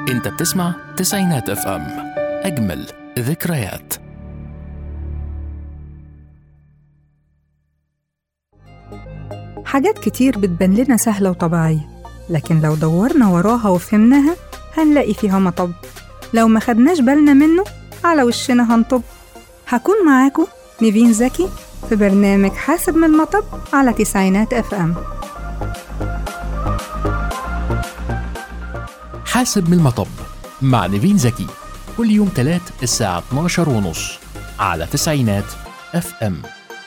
انت بتسمع تسعينات اف ام اجمل ذكريات حاجات كتير بتبان لنا سهلة وطبيعية لكن لو دورنا وراها وفهمناها هنلاقي فيها مطب لو ما خدناش بالنا منه على وشنا هنطب هكون معاكم نيفين زكي في برنامج حاسب من المطب على تسعينات اف ام حاسب من المطب مع نيفين زكي كل يوم تلات الساعة 12 ونص على تسعينات اف ام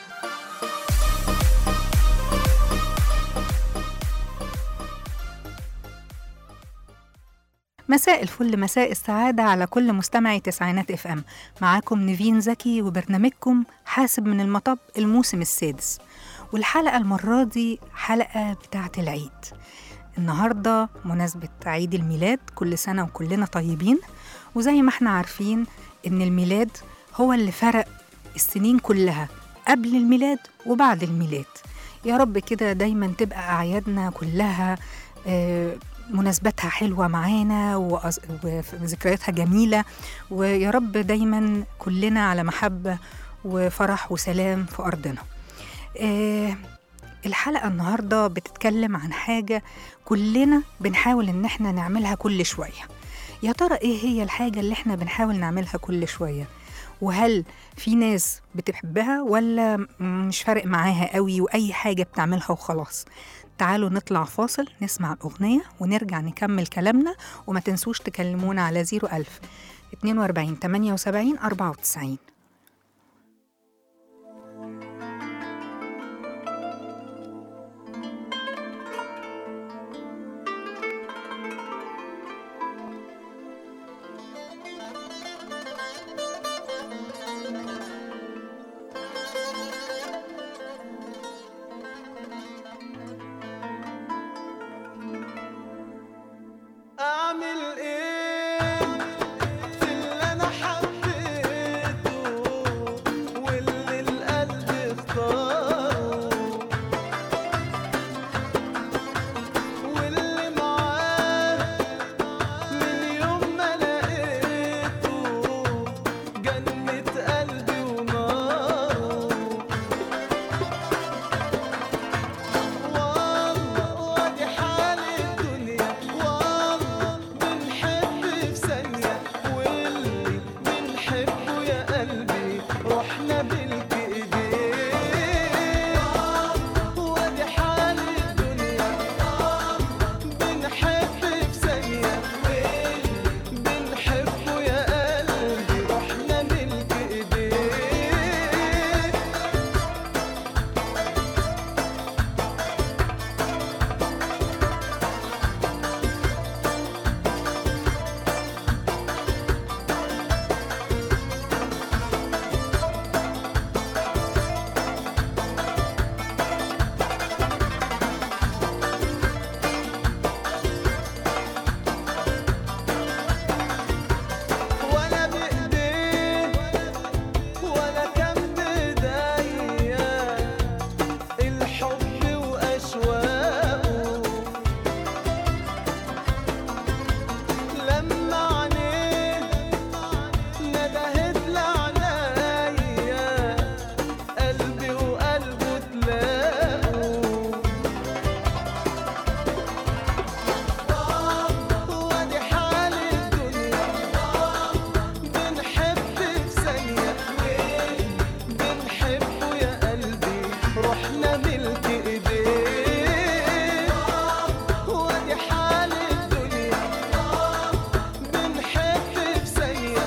مساء الفل مساء السعادة على كل مستمعي تسعينات اف ام معاكم نيفين زكي وبرنامجكم حاسب من المطب الموسم السادس والحلقة المرة دي حلقة بتاعة العيد النهاردة مناسبة عيد الميلاد كل سنة وكلنا طيبين وزي ما احنا عارفين ان الميلاد هو اللي فرق السنين كلها قبل الميلاد وبعد الميلاد يا رب كده دايما تبقى أعيادنا كلها آه، مناسباتها حلوة معانا وأز- وذكرياتها جميلة ويا رب دايما كلنا على محبة وفرح وسلام في أرضنا آه، الحلقة النهاردة بتتكلم عن حاجة كلنا بنحاول إن احنا نعملها كل شوية يا ترى إيه هي الحاجة اللي احنا بنحاول نعملها كل شوية وهل في ناس بتحبها ولا م- مش فارق معاها قوي وأي حاجة بتعملها وخلاص تعالوا نطلع فاصل نسمع الأغنية ونرجع نكمل كلامنا وما تنسوش تكلمونا على 01000 42 78 94 أعمل إيه في اللي أنا حبيته واللي القلب اختاره واللي معاه من يوم ما لقيته جنة قلبي وناره والله وادي حال الدنيا والله بنحب في ثانية واللي بنحبه يا قلبي رحنا بالك ايديه وادي حال الدنيا بنحب في ثانية واللي بنحبه يا قلبي رحنا ملك ايديه ولا بإيديه ولا كان بإيديا الحب وأشواقه لما عينيه ندهت لعنايا قلبي وقلبه تلاقوا وادي حال الدنيا بنحب في ثانية بنحبه يا قلبي رحنا ملك ايديه وادي حال الدنيا بنحب في ثانية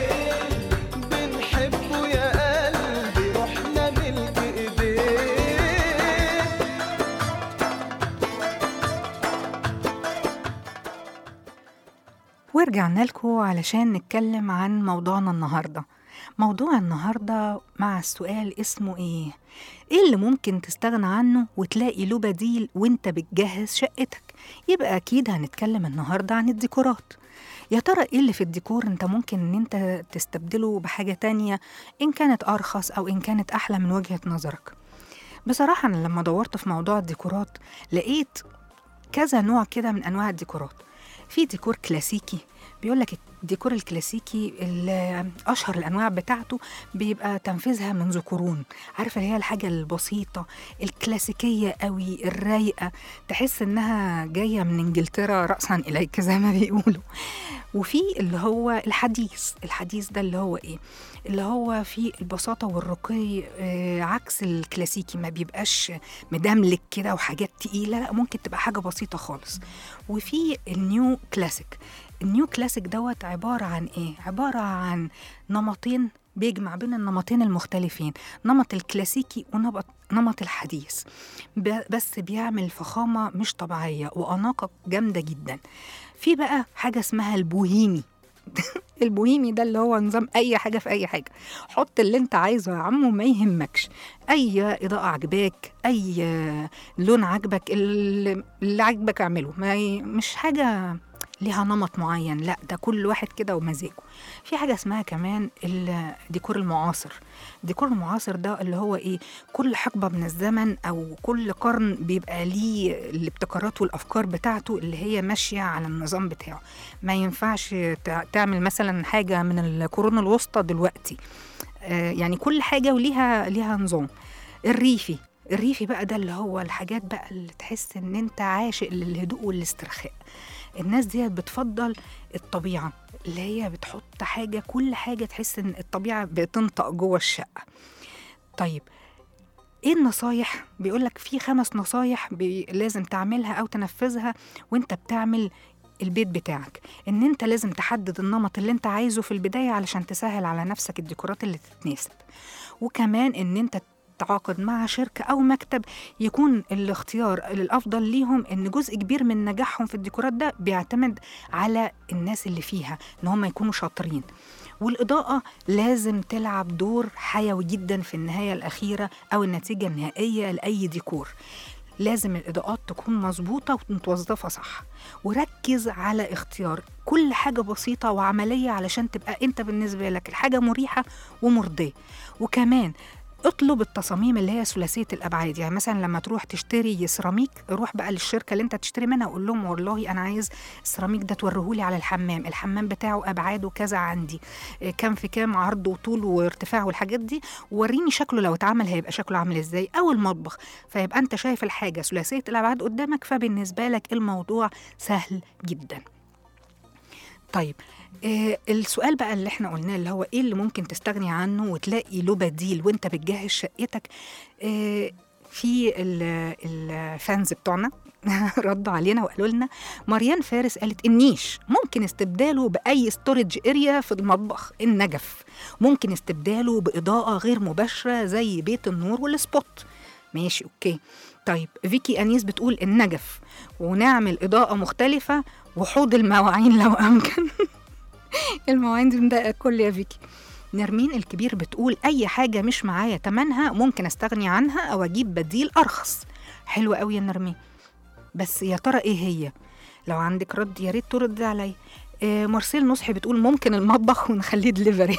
بنحبه يا قلبي رحنا ملك ايديه ورجعنا لكم علشان نتكلم عن موضوعنا النهاردة موضوع النهاردة مع السؤال اسمه ايه؟ ايه اللي ممكن تستغنى عنه وتلاقي له بديل وانت بتجهز شقتك؟ يبقى اكيد هنتكلم النهاردة عن الديكورات يا ترى ايه اللي في الديكور انت ممكن ان انت تستبدله بحاجة تانية ان كانت ارخص او ان كانت احلى من وجهة نظرك بصراحة أنا لما دورت في موضوع الديكورات لقيت كذا نوع كده من أنواع الديكورات في ديكور كلاسيكي بيقول لك الديكور الكلاسيكي ال- اشهر الانواع بتاعته بيبقى تنفيذها منذ قرون عارفه اللي هي الحاجه البسيطه الكلاسيكيه قوي الرايقه تحس انها جايه من انجلترا راسا اليك زي ما بيقولوا وفي اللي هو الحديث الحديث ده اللي هو ايه اللي هو فيه البساطة والرقي آه، عكس الكلاسيكي ما بيبقاش مدملك كده وحاجات تقيلة لا ممكن تبقى حاجة بسيطة خالص وفي النيو كلاسيك النيو كلاسيك دوت عبارة عن ايه عبارة عن نمطين بيجمع بين النمطين المختلفين نمط الكلاسيكي ونمط نمط الحديث ب- بس بيعمل فخامة مش طبيعية وأناقة جامدة جدا في بقى حاجة اسمها البوهيمي البوهيمي ده اللي هو نظام اي حاجه في اي حاجه حط اللي انت عايزه يا عم وما يهمكش اي اضاءه عجباك اي لون عجبك اللي اللي عجبك اعمله ما ي... مش حاجه ليها نمط معين لا ده كل واحد كده ومزاجه في حاجه اسمها كمان الديكور المعاصر الديكور المعاصر ده اللي هو ايه كل حقبه من الزمن او كل قرن بيبقى ليه الابتكارات والافكار بتاعته اللي هي ماشيه على النظام بتاعه ما ينفعش تع- تعمل مثلا حاجه من القرون الوسطى دلوقتي آه، يعني كل حاجه وليها ليها نظام الريفي الريفي بقى ده اللي هو الحاجات بقى اللي تحس ان انت عاشق للهدوء والاسترخاء الناس ديت بتفضل الطبيعه اللي هي بتحط حاجه كل حاجه تحس ان الطبيعه بتنطق جوه الشقه طيب ايه النصايح بيقول لك في خمس نصايح بي لازم تعملها او تنفذها وانت بتعمل البيت بتاعك ان انت لازم تحدد النمط اللي انت عايزه في البدايه علشان تسهل على نفسك الديكورات اللي تتناسب وكمان ان انت تعاقد مع شركة أو مكتب يكون الاختيار الأفضل ليهم إن جزء كبير من نجاحهم في الديكورات ده بيعتمد على الناس اللي فيها إن هم يكونوا شاطرين والإضاءة لازم تلعب دور حيوي جدا في النهاية الأخيرة أو النتيجة النهائية لأي ديكور لازم الإضاءات تكون مظبوطة ومتوظفة صح وركز على اختيار كل حاجة بسيطة وعملية علشان تبقى أنت بالنسبة لك الحاجة مريحة ومرضية وكمان اطلب التصاميم اللي هي ثلاثيه الابعاد يعني مثلا لما تروح تشتري سيراميك روح بقى للشركه اللي انت تشتري منها وقول لهم والله انا عايز السيراميك ده توريهولي على الحمام الحمام بتاعه ابعاده كذا عندي إيه كام في كام عرض وطول وارتفاع والحاجات دي وريني شكله لو اتعمل هيبقى شكله عامل ازاي او المطبخ فيبقى انت شايف الحاجه ثلاثيه الابعاد قدامك فبالنسبه لك الموضوع سهل جدا طيب آه السؤال بقى اللي احنا قلناه اللي هو ايه اللي ممكن تستغني عنه وتلاقي له بديل وانت بتجهز شقتك آه في ال- الفانز بتوعنا ردوا علينا وقالوا لنا مريان فارس قالت النيش ممكن استبداله باي ستورج اريا في المطبخ النجف ممكن استبداله باضاءه غير مباشره زي بيت النور والسبوت ماشي اوكي طيب فيكي انيس بتقول النجف ونعمل اضاءه مختلفه وحوض المواعين لو امكن المواعين دي مضايقه الكل يا فيكي نرمين الكبير بتقول اي حاجه مش معايا تمنها ممكن استغني عنها او اجيب بديل ارخص حلوه قوي يا نرمين بس يا ترى ايه هي لو عندك رد يا ريت ترد عليا آه مارسيل نصحي بتقول ممكن المطبخ ونخليه دليفري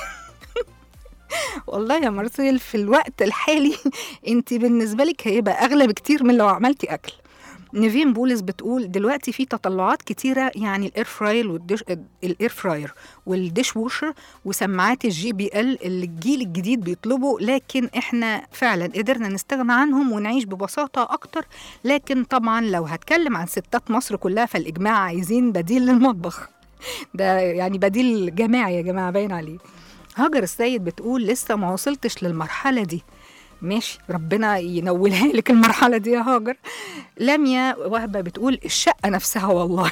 والله يا مارسيل في الوقت الحالي انت بالنسبه لك هيبقى اغلى بكتير من لو عملتي اكل نيفين بولس بتقول دلوقتي في تطلعات كتيرة يعني الاير فراير والدش الاير فراير والديش ووشر وسماعات الجي بي ال اللي الجيل الجديد بيطلبه لكن احنا فعلا قدرنا نستغنى عنهم ونعيش ببساطة اكتر لكن طبعا لو هتكلم عن ستات مصر كلها فالاجماع عايزين بديل للمطبخ ده يعني بديل جماعي يا جماعة باين عليه هاجر السيد بتقول لسه ما وصلتش للمرحلة دي ماشي ربنا ينولها لك المرحلة دي يا هاجر لميا وهبة بتقول الشقة نفسها والله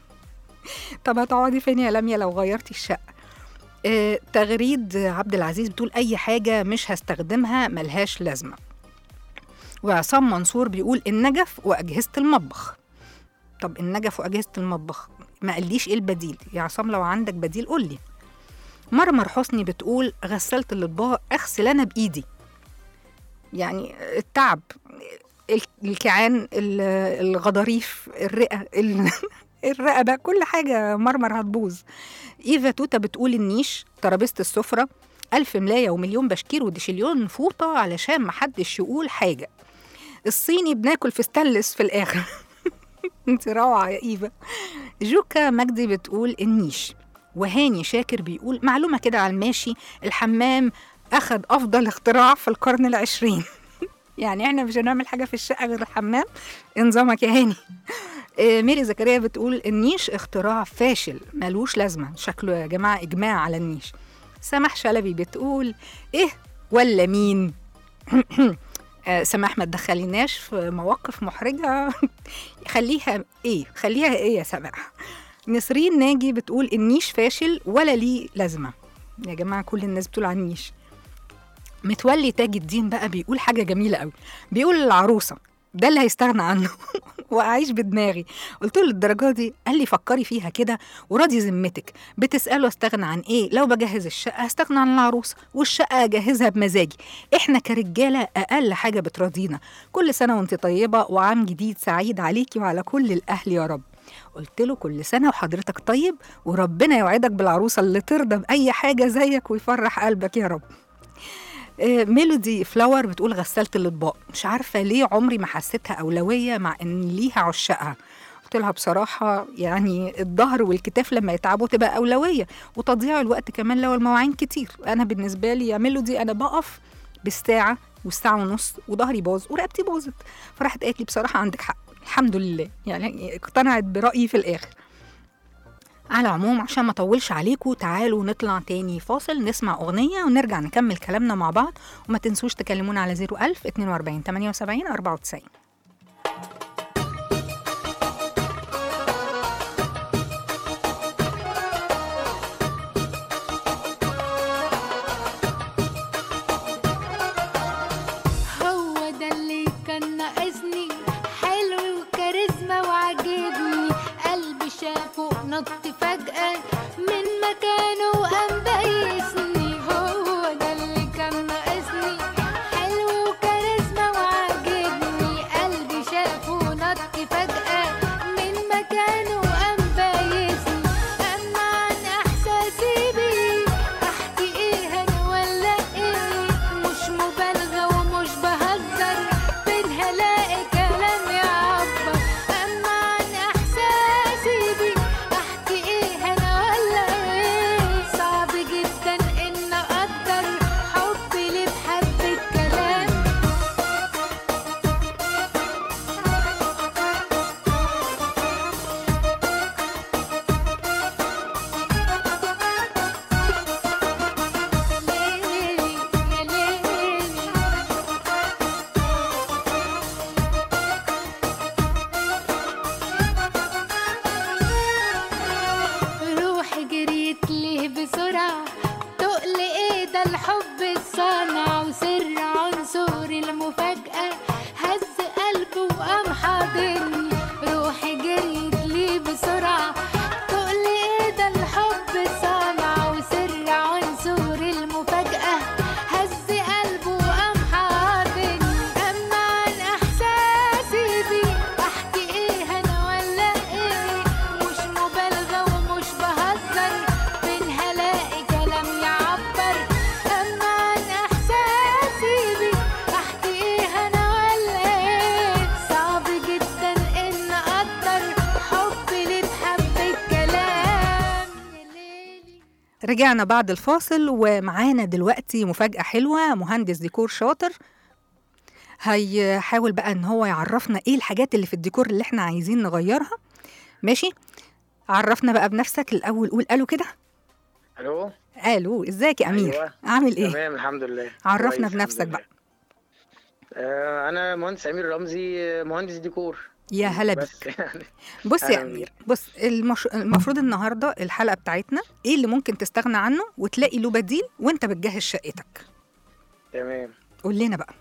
طب هتقعدي فين يا لميا لو غيرتي الشقة آه تغريد عبد العزيز بتقول أي حاجة مش هستخدمها ملهاش لازمة وعصام منصور بيقول النجف وأجهزة المطبخ طب النجف وأجهزة المطبخ ما قاليش إيه البديل يا عصام لو عندك بديل قولي مرمر حسني بتقول غسلت الأطباق أغسل أنا بإيدي يعني التعب ال- الكيعان ال- الغضاريف الرئة ال- الرقبة كل حاجة مرمر هتبوظ إيفا توتا بتقول النيش ترابيزة السفرة ألف ملاية ومليون بشكير ودشليون فوطة علشان محدش يقول حاجة الصيني بناكل في ستانلس في الآخر انت روعة يا إيفا جوكا مجدي بتقول النيش وهاني شاكر بيقول معلومة كده على الماشي الحمام أخد أفضل اختراع في القرن العشرين يعني احنا مش هنعمل حاجة في الشقة غير الحمام انظامك يا هاني آه، ميري زكريا بتقول النيش اختراع فاشل ملوش لازمة شكله يا جماعة إجماع على النيش سماح شلبي بتقول إيه ولا مين آه، سماح ما تدخليناش في مواقف محرجة خليها إيه خليها إيه يا سماح نسرين ناجي بتقول النيش فاشل ولا ليه لازمة يا جماعة كل الناس بتقول عن النيش متولي تاج الدين بقى بيقول حاجة جميلة قوي بيقول للعروسة ده اللي هيستغنى عنه واعيش بدماغي قلت له للدرجه دي قال لي فكري فيها كده وراضي ذمتك بتساله استغنى عن ايه لو بجهز الشقه هستغنى عن العروسه والشقه اجهزها بمزاجي احنا كرجاله اقل حاجه بتراضينا كل سنه وانت طيبه وعام جديد سعيد عليكي وعلى كل الاهل يا رب قلت له كل سنه وحضرتك طيب وربنا يوعدك بالعروسه اللي ترضى باي حاجه زيك ويفرح قلبك يا رب آه، ميلودي فلاور بتقول غسالة الأطباق مش عارفة ليه عمري ما حسيتها أولوية مع إن ليها عشاقها قلت لها بصراحة يعني الظهر والكتاف لما يتعبوا تبقى أولوية وتضييع الوقت كمان لو المواعين كتير أنا بالنسبة لي يا ميلودي أنا بقف بالساعة والساعة ونص وظهري باظ ورقبتي باظت فراحت قالت لي بصراحة عندك حق الحمد لله يعني اقتنعت برأيي في الآخر على العموم عشان ما اطولش عليكم تعالوا نطلع تاني فاصل نسمع اغنيه ونرجع نكمل كلامنا مع بعض وما تنسوش تكلمونا على 01000 42 78 94 هو ده اللي كان ناقصني حلو وكاريزما وعجبني قلبي شافه نط فجأة من مكانه وقام بيسني هو ده اللي كان ناقصني حلو وكاريزما وعجبني قلبي شافه نط فجأة من مكانه وقام بيسني أما عن إحساسي بيه أحكي إيه أنا ولا إيه مش مبالغة ومش بهزر فين هلاقي كلام يعبر أما عن إحساسي بيه أحكي إيه أنا ولا إيه صعب جدا إن أقدر حبي ليه بحبة كلام ليلي يا ليلي روحي جريت ليه بسرعة تقل ايه ده الحب الصنع وسر عنصر المفاجأة هز قلبه وقام حاضني روحي جريت ليه بسرعة تقل ايه ده الحب الصنع وسر عنصر المفاجأة هز قلبه وقام حاضني أما عن إحساسي بيه أحكي إيه أنا ولا إيه مش مبالغة ومش بهزر فين هلاقي كلام يعبر أما عن إحساسي بيه أحكي إيه أنا ولا إيه صعب جدا إن أقدر حبي ليه بحبة كلام يا ليلي رجعنا بعد الفاصل ومعانا دلوقتي مفاجأة حلوة مهندس ديكور شاطر هيحاول بقى ان هو يعرفنا ايه الحاجات اللي في الديكور اللي احنا عايزين نغيرها ماشي عرفنا بقى بنفسك الاول قول الو كده الو الو ازيك يا امير أيوة. عامل ايه تمام الحمد لله عرفنا كويس، الحمد بنفسك لله. بقى آه انا مهندس امير رمزي آه، مهندس ديكور يا هلا بيك بس يعني بص يا أهلاً امير بص المش... المفروض النهارده الحلقه بتاعتنا ايه اللي ممكن تستغنى عنه وتلاقي له بديل وانت بتجهز شقتك تمام قول لنا بقى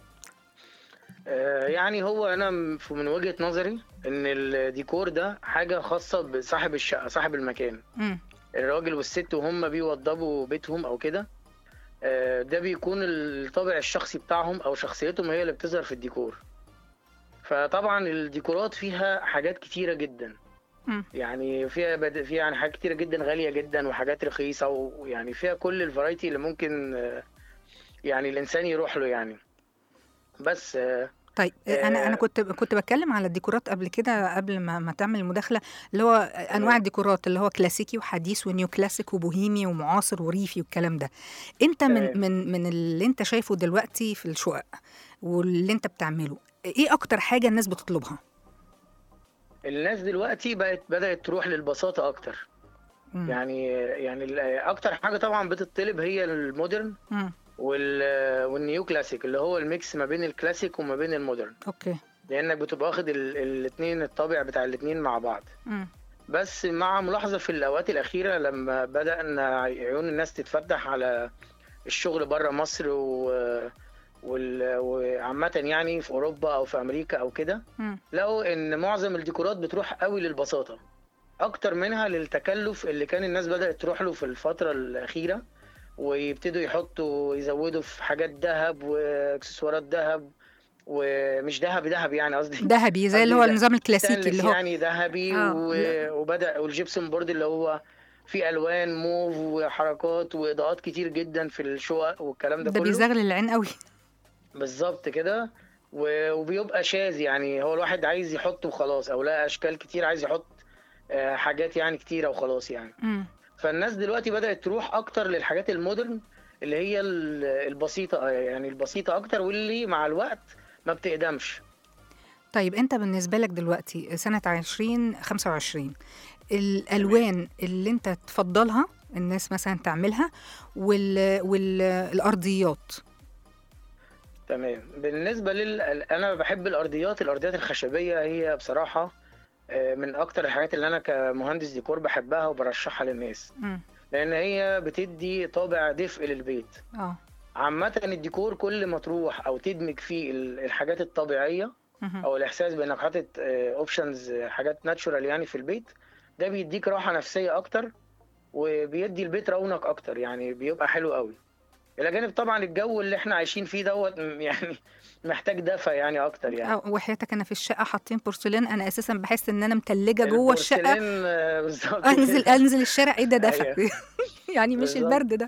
آه يعني هو انا م- ف- من وجهة نظري ان الديكور ده حاجة خاصة بصاحب الشقة صاحب المكان امم الراجل والست وهم بيوضبوا بيتهم او كده آه ده بيكون الطابع الشخصي بتاعهم او شخصيتهم هي اللي بتظهر في الديكور فطبعا الديكورات فيها حاجات كتيرة جدا مم. يعني فيها بد... فيها يعني حاجات كتيرة جدا غالية جدا وحاجات رخيصة و- ويعني فيها كل الفرايتي اللي ممكن آه، يعني الإنسان يروح له يعني بس آه، طيب انا انا آه. كنت كنت بتكلم على الديكورات قبل كده قبل ما, ما تعمل المداخله اللي هو انواع الديكورات اللي هو كلاسيكي وحديث ونيو كلاسيك وبوهيمي ومعاصر وريفي والكلام ده انت من تمام. من من اللي انت شايفه دلوقتي في الشقق واللي انت بتعمله ايه اكتر حاجه الناس بتطلبها الناس دلوقتي بقت بدأت تروح للبساطة أكتر مم. يعني يعني ال- أكتر حاجة طبعا بتطلب هي المودرن مم. وال والنيو كلاسيك اللي هو الميكس ما بين الكلاسيك وما بين المودرن اوكي لأنك بتبقى واخد ال- الاتنين الطابع بتاع الاتنين مع بعض مم. بس مع ملاحظة في الأوقات الأخيرة لما بدأنا عيون الناس تتفتح على الشغل بره مصر و... وال... وعامة يعني في أوروبا أو في أمريكا أو كده مم. لقوا إن معظم الديكورات بتروح قوي للبساطة أكتر منها للتكلف اللي كان الناس بدأت تروح له في الفترة الأخيرة ويبتدوا يحطوا يزودوا في حاجات ذهب واكسسوارات ذهب ومش ذهب ذهب يعني قصدي ذهبي زي اللي هو قصدي النظام الكلاسيكي ستانلس اللي هو يعني ذهبي آه، و... لا. وبدا والجبسون بورد اللي هو فيه الوان موف وحركات واضاءات كتير جدا في الشقق والكلام ده, ده كله بيزغل العين قوي بالظبط كده و- وبيبقى شاذ يعني هو الواحد عايز يحط وخلاص او لقى اشكال كتير عايز يحط آه، حاجات يعني كتيره وخلاص يعني مم. فالناس دلوقتي بدات تروح اكتر للحاجات المودرن اللي هي ال- البسيطه آه، يعني البسيطه اكتر واللي مع الوقت ما بتقدمش طيب انت بالنسبه لك دلوقتي سنه 2025 الالوان اللي انت تفضلها الناس مثلا تعملها وال... والارضيات تمام بالنسبة لل أنا بحب الأرضيات الأرضيات الخشبية هي بصراحة آه، من أكتر الحاجات اللي أنا كمهندس ديكور بحبها وبرشحها للناس مم. لأن هي بتدي طابع دفء للبيت اه عامة الديكور كل ما تروح أو تدمج فيه ال- الحاجات الطبيعية مهم. أو الإحساس بإنك حاطط أوبشنز حاجات ناتشورال يعني في البيت ده بيديك راحة نفسية أكتر وبيدي البيت رونق أكتر يعني بيبقى حلو قوي إلى جانب طبعا الجو اللي احنا عايشين فيه دوت م- يعني محتاج دفى يعني أكتر يعني آه، وحياتك انا في الشقه حاطين بورسلين انا اساسا بحس ان انا متلجه جوه الشقه البورسلين، آه، بالظبط انزل كده. انزل الشارع ايه ده دفى أيوة. يعني مش بالظبط. البرد ده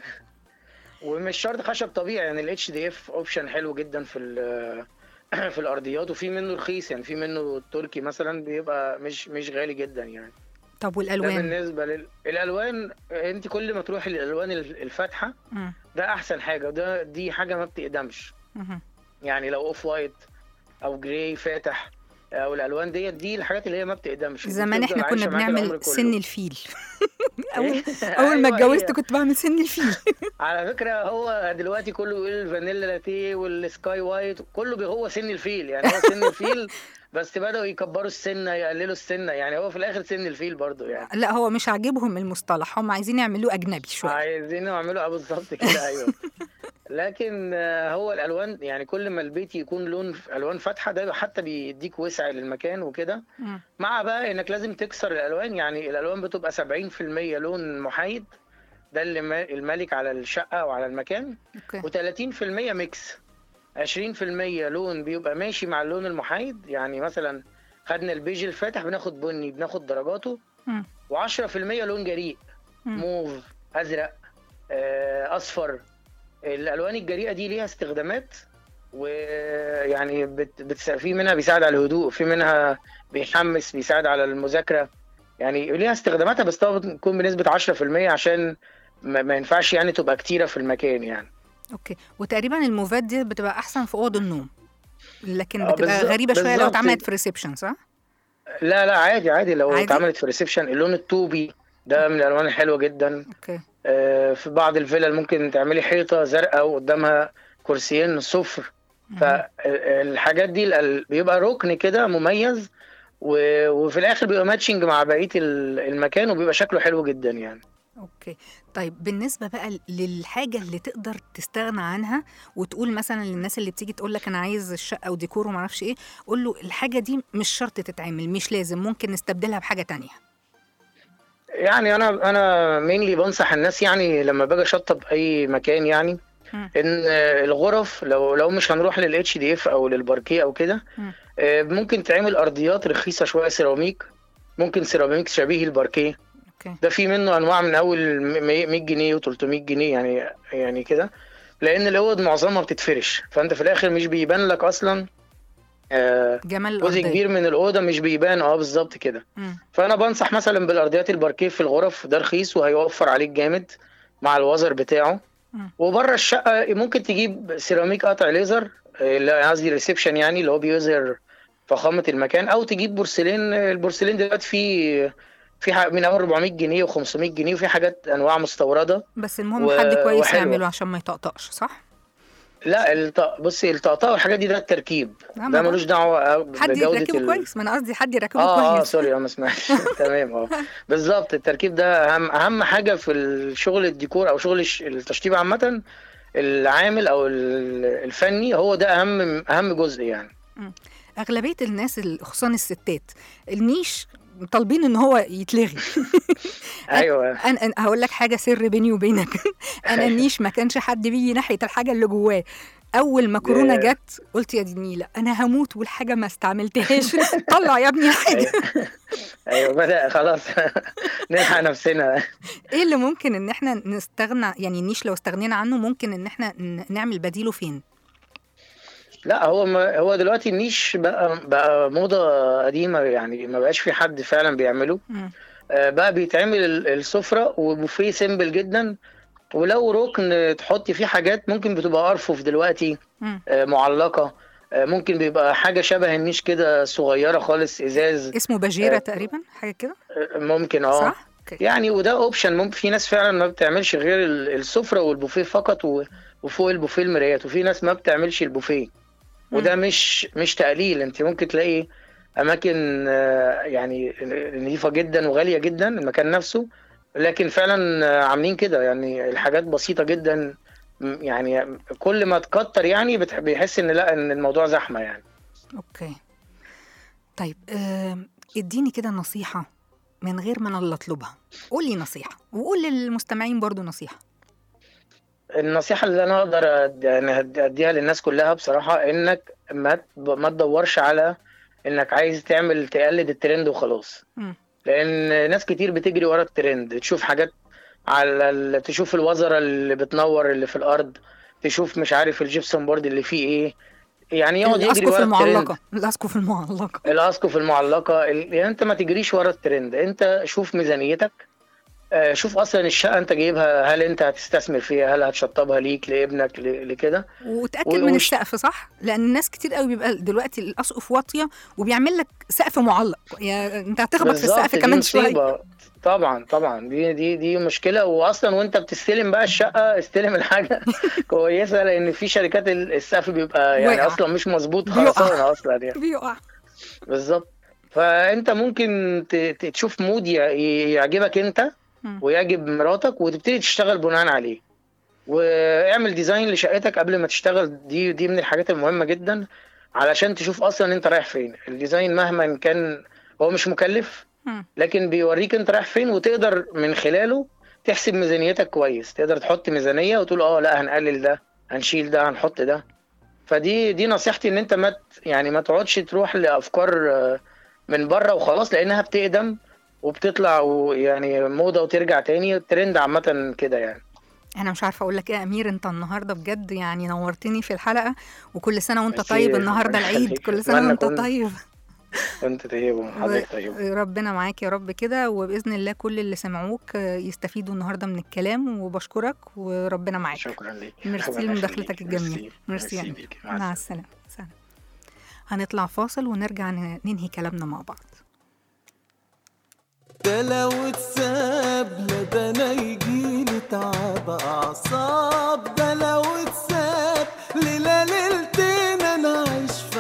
ومش شرط خشب طبيعي يعني الاتش دي اف اوبشن حلو جدا في ال- في الارضيات وفي منه رخيص يعني في منه التركي مثلا بيبقى مش مش غالي جدا يعني طب ده والالوان بالنسبه للالوان انت كل ما تروحي للالوان الفاتحه مم. ده احسن حاجه وده دي حاجه ما بتقدمش مهم. يعني لو اوف وايت او جراي فاتح او الالوان ديت دي الحاجات اللي هي ما بتقدمش دي زمان بتفضل احنا كنا عايشة معاك العمر بنا كله. سن الفيل اول أيوة اول ما اتجوزت هي. كنت بعمل سن الفيل على فكرة هو دلوقتي كله يقول الفانيلا لاتيه والسكاي وايت كله بي- هو سن الفيل يعني هو سن الفيل بس بدأوا يكبروا السنة يقللوا السنة يعني هو في الآخر سن الفيل برضو يعني لا هو مش عاجبهم المصطلح هم عايزين يعملوه اجنبي شويه عايزين يعملوا آه بالظبط كده أيوه لكن آه، هو الألوان يعني كل ما البيت يكون لون ألوان فاتحة ده حتى بيديك وسع للمكان وكده مم. مع بقى إنك لازم تكسر الألوان يعني الألوان بتبقى 70% لون محايد ده اللي ما- الملك على الشقة وعلى المكان اوكي و30% ميكس 20% لون بيبقى ماشي مع اللون المحايد يعني مثلا خدنا البيج الفاتح بناخد بني بناخد درجاته مم. و10% لون جريء مم. موف ازرق آه، اصفر الالوان الجريئه دي ليها استخدامات ويعني بت... بتس... في منها بيساعد على الهدوء في منها بيحمس بيساعد على المذاكره يعني ليها استخداماتها بس طبعا بتكون بنسبه 10% عشان ما, ما ينفعش يعني تبقى كتيره في المكان يعني اوكي وتقريبا الموفات دي بتبقى احسن في اوض النوم لكن آه، بتبقى بالظبط- غريبه شويه لو بالظبط. اتعملت في ريسبشن صح؟ لا لا عادي عادي لو عادي؟ اتعملت في ريسبشن اللون الطوبي ده من الالوان الحلوه جدا اوكي آه، في بعض الفلل ممكن تعملي حيطه زرقاء وقدامها كرسيين صفر فالحاجات دي ال- بيبقى ركن كده مميز و- وفي الاخر بيبقى ماتشنج مع بقيه ال- المكان وبيبقى شكله حلو جدا يعني اوكي طيب بالنسبه بقى للحاجه اللي تقدر تستغنى عنها وتقول مثلا للناس اللي بتيجي تقول لك انا عايز الشقه وديكور وما اعرفش ايه قول له الحاجه دي مش شرط تتعمل مش لازم ممكن نستبدلها بحاجه تانية يعني انا انا مينلي بنصح الناس يعني لما باجي اشطب اي مكان يعني مم. ان آه، الغرف لو لو مش هنروح للاتش دي اف او للباركيه او كده مم. آه، ممكن تعمل ارضيات رخيصه شويه سيراميك ممكن سيراميك شبيه الباركيه اوكي ده في منه انواع من اول 100 جنيه و300 جنيه يعني يعني كده لان الاوض معظمها بتتفرش فانت في الاخر مش بيبان لك اصلا آه، جمال جزء الأرضية كبير من الاوضه مش بيبان اه بالظبط كده مم. فانا بنصح مثلا بالارضيات الباركيه في الغرف ده رخيص وهيوفر عليك جامد مع الوزر بتاعه مم. وبره الشقه ممكن تجيب سيراميك قطع ليزر آه، اللي قصدي ريسبشن يعني اللي هو بيظهر فخامه المكان او تجيب بورسلين البورسلين دلوقتي في في ح- من اول 400 جنيه و500 جنيه وفي حاجات انواع مستورده بس المهم و- حد كويس وحلوة. يعمله عشان ما يطقطقش صح؟ لا الط... بصي الطقطقه والحاجات دي ده التركيب لا، ما ده بقول- ملوش دعوه حد بجوده يركبه ال... كويس ما انا قصدي حد يركبه اه اه كويس سوري اه ما سمعتش تمام اه بالظبط التركيب ده اهم اهم حاجه في الشغل الديكور او شغل الش- التشطيب عامه العامل او ال- الفني هو ده اهم اهم جزء يعني اغلبيه الناس ال- خصوصا الستات النيش طالبين ان هو يتلغي ايوه انا أنا هقول لك حاجه سر بيني وبينك انا النيش ما كانش حد بيجي ناحيه الحاجه اللي جواه اول ما كورونا ده- جت قلت يا دي النيله انا هموت والحاجه ما استعملتهاش طلع يا ابني الحاجه ايوه بدا خلاص نلحق نفسنا ايه اللي ممكن ان احنا نستغنى يعني النيش لو استغنينا عنه ممكن ان احنا ن- نعمل بديله فين لا هو ما هو دلوقتي النيش بقى بقى موضه قديمه يعني ما بقاش في حد فعلا بيعمله مم. آه، بقى بيتعمل ال- السفرة وبوفيه سيمبل جدا ولو ركن تحطي فيه حاجات ممكن بتبقى أرفف دلوقتي مم. آه، معلقة آه، ممكن بيبقى حاجة شبه النيش كده صغيرة خالص إزاز اسمه باجيره آه، تقريبا حاجه كده آه، ممكن اه صح أوكي. يعني وده اوبشن ممكن في ناس فعلا ما بتعملش غير ال- السفرة والبوفيه فقط و- وفوق البوفيه المرايات وفي ناس ما بتعملش البوفيه وده مش مش تقليل انت ممكن تلاقي اماكن آه، يعني نظيفه جدا وغاليه جدا المكان نفسه لكن فعلا آه، عاملين كده يعني الحاجات بسيطه جدا م- يعني كل ما تكتر يعني بتح- بيحس ان لا ان الموضوع زحمه يعني اوكي طيب آم، اديني كده نصيحة من غير ما انا اللي اطلبها قول لي نصيحة وقول للمستمعين برضو نصيحة النصيحه اللي انا اقدر أد- يعني أد- اديها للناس كلها بصراحه انك ما ت- ما تدورش على انك عايز تعمل تقلد الترند وخلاص مم. لان ناس كتير بتجري ورا الترند تشوف حاجات على ال... تشوف الوزره اللي بتنور اللي في الارض تشوف مش عارف الجبسون بورد اللي فيه ايه يعني يقعد يجري الاسقف ورا الترند المعلقة الاسقف المعلقة الاسقف المعلقه ال- يعني انت ما تجريش ورا الترند انت شوف ميزانيتك آه، شوف اصلا الشقه انت جايبها هل انت هتستثمر فيها هل هتشطبها ليك لابنك ل- لكده وتأكد و- من وش- السقف صح لان الناس كتير قوي بيبقى دلوقتي الاسقف واطية وبيعمل لك سقف معلق يا انت هتخبط في بالظبط السقف دي كمان شوية مصيبة. طبعا طبعا دي دي دي مشكله واصلا وانت بتستلم بقى الشقه استلم الحاجه كويسه لان في شركات ال- السقف بيبقى يعني واقع. اصلا مش مظبوط بيقع. خرسانه اصلا يعني بيقع بالظبط فانت ممكن ت- ت- تشوف مود ي- يعجبك انت مم. ويعجب مراتك وتبتدي تشتغل بناء عليه واعمل ديزاين لشقتك قبل ما تشتغل دي دي من الحاجات المهمه جدا علشان تشوف اصلا انت رايح فين الديزاين مهما كان هو مش مكلف مم. لكن بيوريك انت رايح فين وتقدر من خلاله تحسب ميزانيتك كويس تقدر تحط ميزانية وتقول اه لا هنقلل ده هنشيل ده هنحط ده فدي دي نصيحتي ان انت ما ت- يعني ما تقعدش تروح لافكار آه، من بره وخلاص لانها بتقدم وبتطلع ويعني موضة وترجع تاني الترند عامة كده يعني انا مش عارفه اقول لك ايه يا امير انت النهارده بجد يعني نورتني في الحلقه وكل سنه وانت ميرسي، طيب النهارده ربنا العيد يخليك. كل سنه أتمنى وانت أكون طيب وانت طيب وحضرتك طيب ربنا معاك يا رب كده وباذن الله كل اللي سمعوك آه، يستفيدوا النهارده من الكلام وبشكرك وربنا معاك شكرا ليك ميرسي ربنا لمداخلتك يخليك. الجميله ميرسي يا ميرسي أمير. ليك. مع السلامه سلام هنطلع فاصل ونرجع ن- ننهي كلامنا مع بعض ده لو اتساب لا ده انا يجيلي تعب اعصاب ده لو اتساب ليلة ليلتين انا عايش في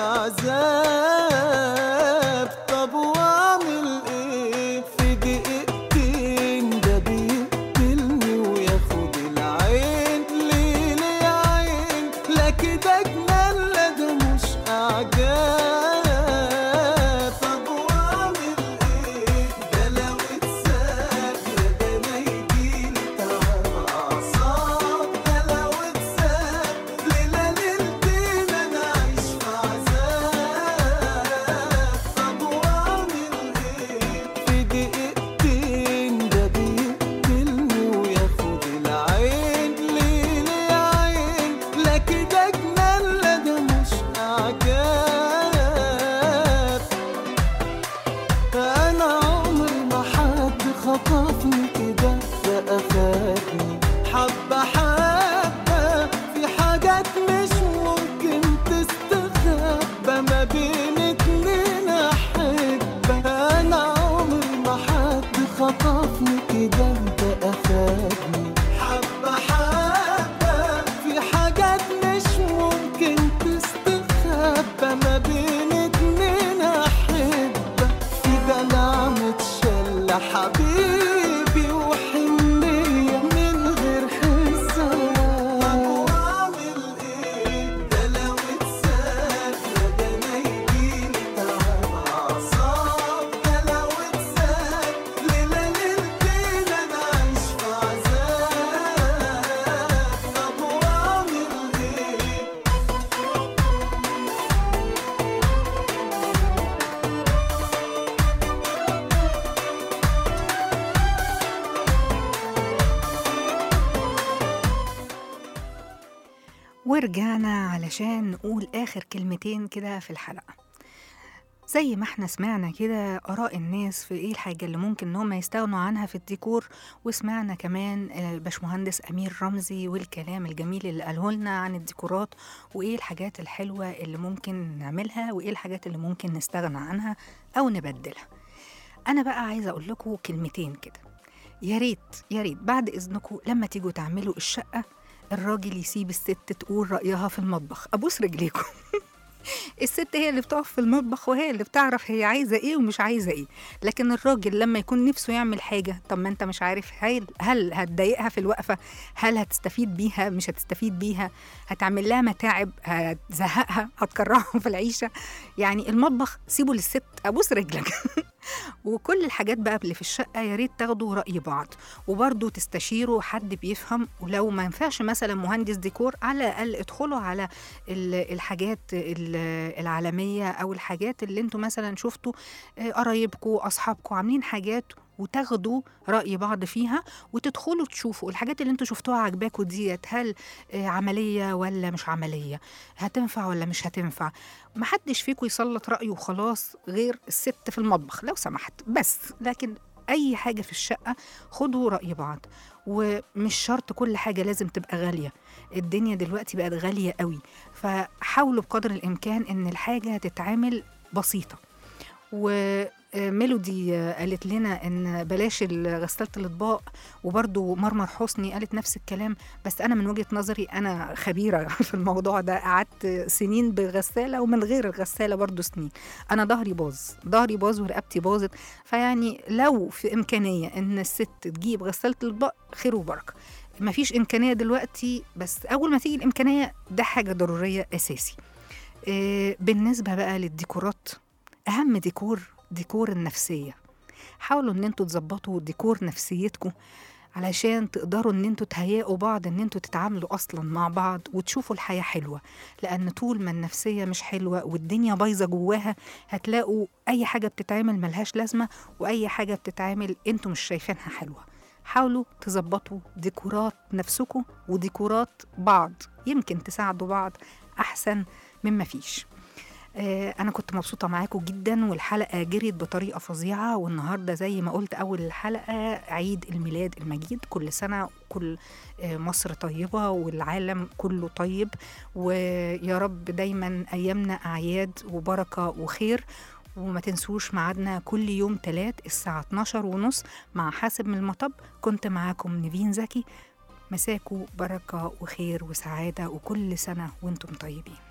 عذاب طب واعمل ايه في دقيقتين ده بيقتلني وياخد العين ليه ليه يا عين لا كده جنان لا ده مش اعجاب طب واعمل ايه ده لو اتساب خطفني كده فأخدني حبة حبة في حاجات مش ممكن تستخبى ما بين اتنين أحبة أنا عمري ما حد خطفني كده فأخدني حبة حبة في حاجات مش ممكن تستخبى ما بين اتنين أحبة في دلع متشلة حبيبي وحنية من غير حساب وأعمل إيه ده لو اتساب ده أنا يجيلي تعب أعصاب ده لو اتساب ليلة ليلتين أنا عايش في عذاب طب وأعمل إيه ورجعنا علشان نقول آخر كلمتين كده في الحلقة زي ما احنا سمعنا كده آراء الناس في ايه الحاجة اللي ممكن ان هم يستغنوا عنها في الديكور وسمعنا كمان آه، الباشمهندس أمير رمزي والكلام الجميل اللي قاله لنا عن الديكورات وايه الحاجات الحلوة اللي ممكن نعملها وايه الحاجات اللي ممكن نستغنى عنها أو نبدلها أنا بقى عايزة أقول لكم كلمتين كده يا ريت يا ريت بعد إذنكم لما تيجوا تعملوا الشقة الراجل يسيب الست تقول رأيها في المطبخ أبوس رجليكم الست هي اللي بتقف في المطبخ وهي اللي بتعرف هي عايزة ايه ومش عايزة ايه لكن الراجل لما يكون نفسه يعمل حاجة طب ما انت مش عارف هل, هل هتضايقها في الوقفة هل هتستفيد بيها مش هتستفيد بيها هتعمل لها متاعب هتزهقها هتكرهها في العيشة يعني المطبخ سيبه للست أبوس رجلك وكل الحاجات بقى اللي في الشقة يا ريت تاخدوا رأي بعض وبرضه تستشيروا حد بيفهم ولو ما ينفعش مثلا مهندس ديكور على الأقل ادخلوا على ال- الحاجات ال- العالمية أو الحاجات اللي انتوا مثلا شفتوا آه، قرايبكم أصحابكم عاملين حاجات وتاخدوا رأي بعض فيها وتدخلوا تشوفوا الحاجات اللي انتوا شفتوها عجباكوا ديت هل آه، عملية ولا مش عملية هتنفع ولا مش هتنفع محدش فيكم يسلط رأيه وخلاص غير الست في المطبخ لو سمحت بس لكن أي حاجة في الشقة خدوا رأي بعض ومش شرط كل حاجة لازم تبقى غالية الدنيا دلوقتي بقت غالية قوي فحاولوا بقدر الإمكان إن الحاجة تتعامل بسيطة وميلودي قالت لنا ان بلاش غسالة الاطباق وبرضو مرمر حسني قالت نفس الكلام بس انا من وجهة نظري انا خبيرة في الموضوع ده قعدت سنين بغسالة ومن غير الغسالة برضو سنين انا ظهري باظ ظهري باظ ورقبتي باظت فيعني لو في امكانية ان الست تجيب غسالة الاطباق خير وبركة مفيش امكانية دلوقتي بس اول ما تيجي الامكانية ده حاجة ضرورية اساسي إيه، بالنسبة بقى للديكورات أهم ديكور ديكور النفسية حاولوا إن انتوا تظبطوا ديكور نفسيتكم علشان تقدروا ان انتوا تهيئوا بعض ان انتوا تتعاملوا اصلا مع بعض وتشوفوا الحياة حلوة لان طول ما النفسية مش حلوة والدنيا بايظة جواها هتلاقوا اي حاجة بتتعمل ملهاش لازمة واي حاجة بتتعمل انتوا مش شايفينها حلوة حاولوا تظبطوا ديكورات نفسكم وديكورات بعض يمكن تساعدوا بعض احسن مما فيش آه، أنا كنت مبسوطة معاكم جدا والحلقة جريت بطريقة فظيعة والنهاردة زي ما قلت أول الحلقة عيد الميلاد المجيد كل سنة كل مصر طيبة والعالم كله طيب ويا رب دايما أيامنا أعياد وبركة وخير وما تنسوش ميعادنا كل يوم تلات الساعة 12 ونص مع حاسب من المطب كنت معاكم نيفين زكي مساكو بركة وخير وسعادة وكل سنة وانتم طيبين